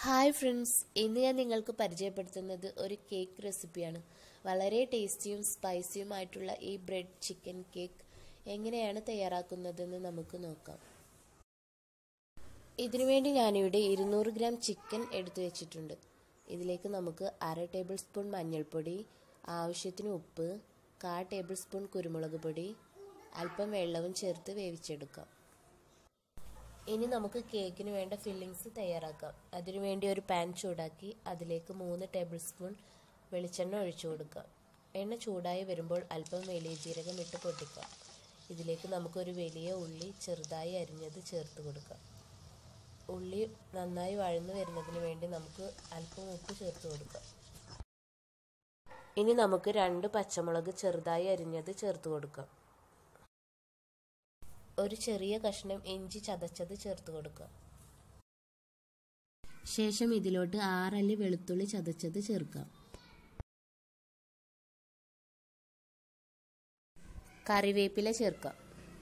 hi friends ഇന്ന് ഞാൻ നിങ്ങൾക്ക് പരിചയപ്പെടുത്തുന്നത് ഒരു കേക്ക് റെസിപ്പിയാണ് വളരെ ടേസ്റ്റിയും സ്പൈസിയുമായിട്ടുള്ള ഈ ബ്രെഡ് ചിക്കൻ കേക്ക് എങ്ങനെയാണ് തയ്യാറാക്കുന്നതെന്ന് നമുക്ക് നോക്കാം ഇതിനുവേണ്ടി ഞാനിവിടെ ഇരുന്നൂറ് ഗ്രാം ചിക്കൻ എടുത്തു വെച്ചിട്ടുണ്ട് ഇതിലേക്ക് നമുക്ക് അര ടേബിൾ സ്പൂൺ മഞ്ഞൾപ്പൊടി ആവശ്യത്തിന് ഉപ്പ് കാ ടേബിൾ സ്പൂൺ കുരുമുളക് പൊടി അല്പം വെള്ളവും ചേർത്ത് വേവിച്ചെടുക്കാം ഇനി നമുക്ക് കേക്കിന് വേണ്ട ഫില്ലിങ്സ് തയ്യാറാക്കാം അതിനുവേണ്ടി ഒരു പാൻ ചൂടാക്കി അതിലേക്ക് മൂന്ന് ടേബിൾ സ്പൂൺ വെളിച്ചെണ്ണ ഒഴിച്ചു കൊടുക്കാം എണ്ണ ചൂടായി വരുമ്പോൾ അല്പം വലിയ ജീരകം ഇട്ട് പൊട്ടിക്കാം ഇതിലേക്ക് നമുക്കൊരു വലിയ ഉള്ളി ചെറുതായി അരിഞ്ഞത് ചേർത്ത് കൊടുക്കാം ഉള്ളി നന്നായി വഴന്നു വരുന്നതിന് വേണ്ടി നമുക്ക് അല്പം ഉപ്പ് ചേർത്ത് കൊടുക്കാം ഇനി നമുക്ക് രണ്ട് പച്ചമുളക് ചെറുതായി അരിഞ്ഞത് ചേർത്ത് കൊടുക്കാം ഒരു ചെറിയ കഷ്ണം ഇഞ്ചി ചതച്ചത് ചേർത്ത് കൊടുക്കുക ശേഷം ഇതിലോട്ട് ആറല്ലി വെളുത്തുള്ളി ചതച്ചത് ചേർക്കാം കറിവേപ്പില ചേർക്കാം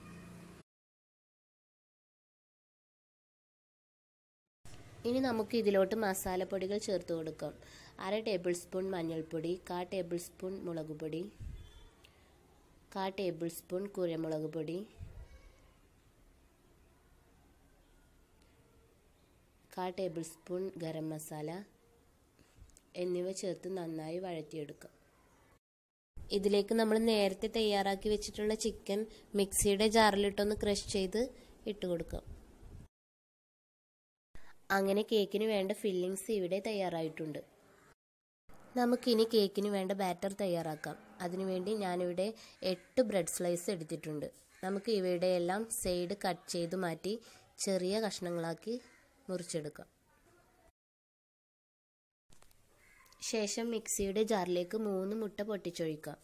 ഇനി നമുക്ക് ഇതിലോട്ട് മസാലപ്പൊടികൾ ചേർത്ത് കൊടുക്കാം അര ടേബിൾ സ്പൂൺ മഞ്ഞൾപ്പൊടി കാ ടേബിൾ സ്പൂൺ മുളക് പൊടി കാ ടേബിൾ സ്പൂൺ കുരുമുളക് പൊടി കാ ടേബിൾ സ്പൂൺ ഗരം മസാല എന്നിവ ചേർത്ത് നന്നായി വഴറ്റിയെടുക്കാം ഇതിലേക്ക് നമ്മൾ നേരത്തെ തയ്യാറാക്കി വെച്ചിട്ടുള്ള ചിക്കൻ മിക്സിയുടെ ജാറിലിട്ടൊന്ന് ക്രഷ് ചെയ്ത് ഇട്ട് കൊടുക്കാം അങ്ങനെ കേക്കിന് വേണ്ട ഫില്ലിങ്സ് ഇവിടെ തയ്യാറായിട്ടുണ്ട് നമുക്കിനി കേക്കിന് വേണ്ട ബാറ്റർ തയ്യാറാക്കാം അതിനുവേണ്ടി ഞാനിവിടെ എട്ട് ബ്രെഡ് സ്ലൈസ് എടുത്തിട്ടുണ്ട് നമുക്ക് ഇവയുടെ എല്ലാം സൈഡ് കട്ട് ചെയ്ത് മാറ്റി ചെറിയ കഷ്ണങ്ങളാക്കി മുറിച്ചെടുക്കാം ശേഷം മിക്സിയുടെ ജാറിലേക്ക് മൂന്ന് മുട്ട പൊട്ടിച്ചൊഴിക്കാം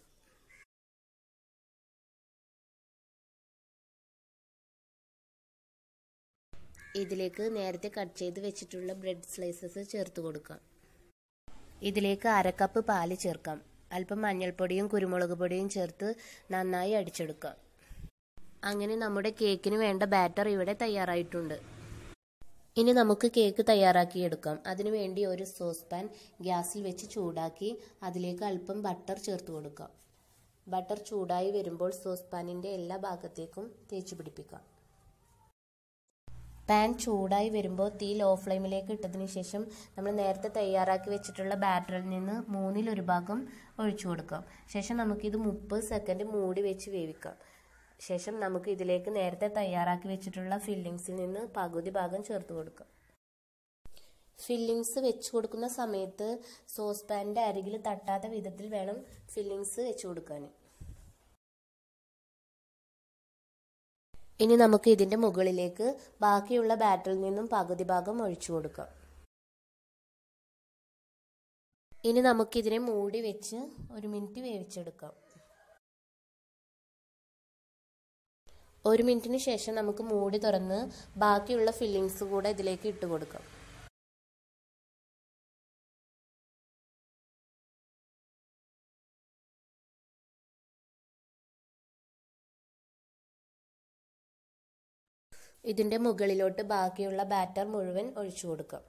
ഇതിലേക്ക് നേരത്തെ കട്ട് ചെയ്ത് വെച്ചിട്ടുള്ള ബ്രെഡ് സ്ലൈസസ് ചേർത്ത് കൊടുക്കാം ഇതിലേക്ക് അരക്കപ്പ് പാല് ചേർക്കാം അല്പം മഞ്ഞൾപ്പൊടിയും കുരുമുളക് പൊടിയും ചേർത്ത് നന്നായി അടിച്ചെടുക്കാം അങ്ങനെ നമ്മുടെ കേക്കിന് വേണ്ട ബാറ്റർ ഇവിടെ തയ്യാറായിട്ടുണ്ട് ഇനി നമുക്ക് കേക്ക് തയ്യാറാക്കിയെടുക്കാം അതിനുവേണ്ടി ഒരു സോസ് പാൻ ഗ്യാസിൽ വെച്ച് ചൂടാക്കി അതിലേക്ക് അല്പം ബട്ടർ ചേർത്ത് കൊടുക്കാം ബട്ടർ ചൂടായി വരുമ്പോൾ സോസ് പാനിൻ്റെ എല്ലാ ഭാഗത്തേക്കും തേച്ച് പിടിപ്പിക്കാം പാൻ ചൂടായി വരുമ്പോൾ തീ ലോ ഫ്ലെയിമിലേക്ക് ഇട്ടതിന് ശേഷം നമ്മൾ നേരത്തെ തയ്യാറാക്കി വെച്ചിട്ടുള്ള ബാറ്ററിൽ നിന്ന് മൂന്നിലൊരു ഭാഗം ഒഴിച്ചു കൊടുക്കാം ശേഷം നമുക്കിത് മുപ്പത് സെക്കൻഡ് മൂടി വെച്ച് വേവിക്കാം ശേഷം നമുക്ക് ഇതിലേക്ക് നേരത്തെ തയ്യാറാക്കി വെച്ചിട്ടുള്ള ഫില്ലിങ്സിൽ നിന്ന് പകുതി ഭാഗം ചേർത്ത് കൊടുക്കാം ഫില്ലിങ്സ് വെച്ച് കൊടുക്കുന്ന സമയത്ത് സോസ് പാനിൻ്റെ അരികിൽ തട്ടാത്ത വിധത്തിൽ വേണം ഫില്ലിങ്സ് വെച്ച് കൊടുക്കാൻ ഇനി നമുക്ക് ഇതിൻ്റെ മുകളിലേക്ക് ബാക്കിയുള്ള ബാറ്ററിൽ നിന്നും പകുതി ഭാഗം ഒഴിച്ചു കൊടുക്കാം ഇനി നമുക്കിതിനെ മൂടി വെച്ച് ഒരു മിനിറ്റ് വേവിച്ചെടുക്കാം ഒരു മിനിറ്റിന് ശേഷം നമുക്ക് മൂടി തുറന്ന് ബാക്കിയുള്ള ഫില്ലിങ്സ് കൂടെ ഇതിലേക്ക് ഇട്ട് കൊടുക്കാം ഇതിൻ്റെ മുകളിലോട്ട് ബാക്കിയുള്ള ബാറ്റർ മുഴുവൻ ഒഴിച്ചു കൊടുക്കാം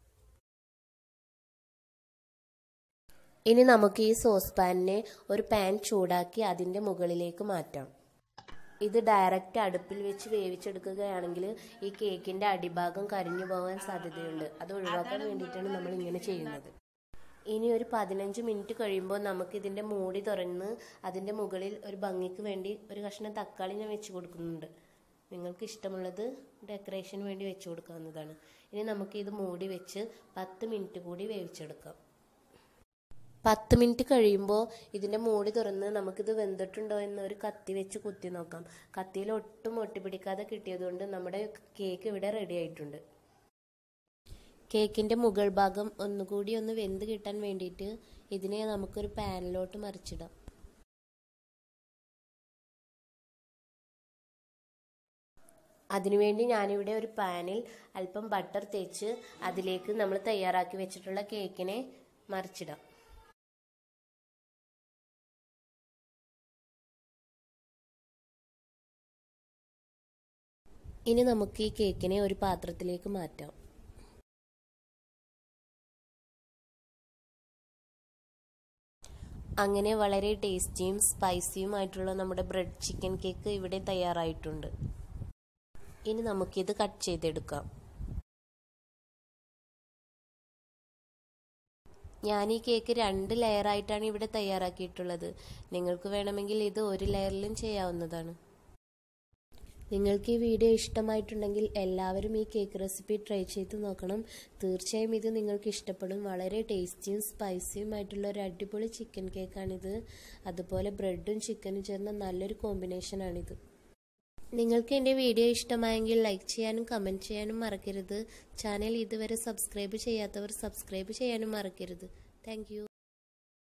ഇനി നമുക്ക് ഈ സോസ് പാനിനെ ഒരു പാൻ ചൂടാക്കി അതിൻ്റെ മുകളിലേക്ക് മാറ്റാം ഇത് ഡയറക്റ്റ് അടുപ്പിൽ വെച്ച് വേവിച്ചെടുക്കുകയാണെങ്കിൽ ഈ കേക്കിന്റെ അടിഭാഗം കരിഞ്ഞു പോകാൻ സാധ്യതയുണ്ട് അത് ഒഴിവാക്കാൻ വേണ്ടിയിട്ടാണ് നമ്മൾ ഇങ്ങനെ ചെയ്യുന്നത് ഇനി ഒരു പതിനഞ്ച് മിനിറ്റ് കഴിയുമ്പോൾ നമുക്ക് ഇതിന്റെ മൂടി തുറന്ന് അതിന്റെ മുകളിൽ ഒരു ഭംഗിക്ക് വേണ്ടി ഒരു കഷ്ണം തക്കാളി ഞാൻ വെച്ച് കൊടുക്കുന്നുണ്ട് നിങ്ങൾക്ക് ഇഷ്ടമുള്ളത് ഡെക്കറേഷന് വേണ്ടി വെച്ച് കൊടുക്കാവുന്നതാണ് ഇനി നമുക്ക് ഇത് മൂടി വെച്ച് പത്ത് മിനിറ്റ് കൂടി വേവിച്ചെടുക്കാം പത്ത് മിനിറ്റ് കഴിയുമ്പോൾ ഇതിൻ്റെ മൂടി തുറന്ന് നമുക്കിത് വെന്തിട്ടുണ്ടോ എന്ന് ഒരു കത്തി വെച്ച് കുത്തി നോക്കാം കത്തിയിൽ ഒട്ടും ഒട്ടിപ്പിടിക്കാതെ കിട്ടിയതുകൊണ്ട് നമ്മുടെ കേക്ക് ഇവിടെ റെഡി ആയിട്ടുണ്ട് കേക്കിൻ്റെ മുകൾ ഭാഗം ഒന്നുകൂടി ഒന്ന് വെന്ത് കിട്ടാൻ വേണ്ടിയിട്ട് ഇതിനെ നമുക്കൊരു പാനിലോട്ട് മറിച്ചിടാം അതിനുവേണ്ടി ഞാനിവിടെ ഒരു പാനിൽ അല്പം ബട്ടർ തേച്ച് അതിലേക്ക് നമ്മൾ തയ്യാറാക്കി വെച്ചിട്ടുള്ള കേക്കിനെ മറിച്ചിടാം ഇനി നമുക്ക് ഈ കേക്കിനെ ഒരു പാത്രത്തിലേക്ക് മാറ്റാം അങ്ങനെ വളരെ ടേസ്റ്റിയും സ്പൈസിയുമായിട്ടുള്ള നമ്മുടെ ബ്രെഡ് ചിക്കൻ കേക്ക് ഇവിടെ തയ്യാറായിട്ടുണ്ട് ഇനി നമുക്കിത് കട്ട് ചെയ്തെടുക്കാം ഞാൻ ഈ കേക്ക് രണ്ട് ലെയറായിട്ടാണ് ഇവിടെ തയ്യാറാക്കിയിട്ടുള്ളത് നിങ്ങൾക്ക് വേണമെങ്കിൽ ഇത് ഒരു ലെയറിലും ചെയ്യാവുന്നതാണ് നിങ്ങൾക്ക് ഈ വീഡിയോ ഇഷ്ടമായിട്ടുണ്ടെങ്കിൽ എല്ലാവരും ഈ കേക്ക് റെസിപ്പി ട്രൈ ചെയ്ത് നോക്കണം തീർച്ചയായും ഇത് നിങ്ങൾക്ക് ഇഷ്ടപ്പെടും വളരെ ടേസ്റ്റിയും സ്പൈസിയും ആയിട്ടുള്ള ഒരു അടിപൊളി ചിക്കൻ കേക്കാണിത് അതുപോലെ ബ്രെഡും ചിക്കനും ചേർന്ന നല്ലൊരു കോമ്പിനേഷനാണിത് നിങ്ങൾക്ക് എൻ്റെ വീഡിയോ ഇഷ്ടമായെങ്കിൽ ലൈക്ക് ചെയ്യാനും കമൻറ്റ് ചെയ്യാനും മറക്കരുത് ചാനൽ ഇതുവരെ സബ്സ്ക്രൈബ് ചെയ്യാത്തവർ സബ്സ്ക്രൈബ് ചെയ്യാനും മറക്കരുത് താങ്ക്